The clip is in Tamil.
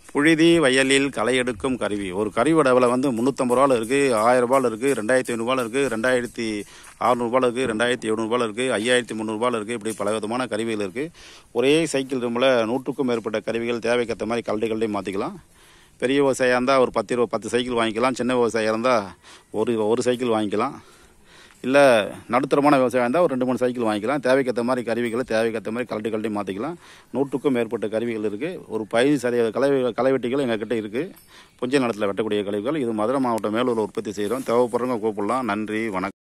புழுதி வயலில் களை எடுக்கும் கருவி ஒரு கருவியோட விலை வந்து முந்நூற்றம்பது ரூபாவில் இருக்குது ஆயிரம் ரூபாயில் இருக்குது ரெண்டாயிரத்தி ஐநூறுபாவில் இருக்குது ரெண்டாயிரத்தி அறுநூறுபாவில் இருக்குது ரெண்டாயிரத்தி எழுநூறுபாவில் இருக்குது ஐயாயிரத்தி முந்நூறுபாவில் இருக்குது இப்படி பல விதமான கருவிகள் இருக்குது ஒரே சைக்கிள் ரூமில் நூற்றுக்கும் மேற்பட்ட கருவிகள் தேவைக்கேற்ற மாதிரி கல்டி கல்டி மாற்றிக்கலாம் பெரிய விவசாயியாக இருந்தால் ஒரு பத்து இருபது பத்து சைக்கிள் வாங்கிக்கலாம் சின்ன விவசாயியாக இருந்தால் ஒரு ஒரு சைக்கிள் வாங்கிக்கலாம் இல்லை நடுத்தரமான விவசாயம் இருந்தால் ஒரு ரெண்டு மூணு சைக்கிள் வாங்கிக்கலாம் தேவைக்கேற்ற மாதிரி கருவிகளை தேவைக்கேற்ற மாதிரி கலட்டி கலட்டி மாற்றிக்கலாம் நூற்றுக்கும் மேற்பட்ட கருவிகள் இருக்குது ஒரு பதினஞ்சு சதவீத கலை களைவெட்டிகள் எங்ககிட்ட இருக்குது புஞ்ச நிலத்தில் வெட்டக்கூடிய கழிவுகள் இது மதுரை மாவட்டம் மேலூரில் உற்பத்தி செய்கிறோம் தேவைப்படுறவங்க கூப்பிடலாம் நன்றி வணக்கம்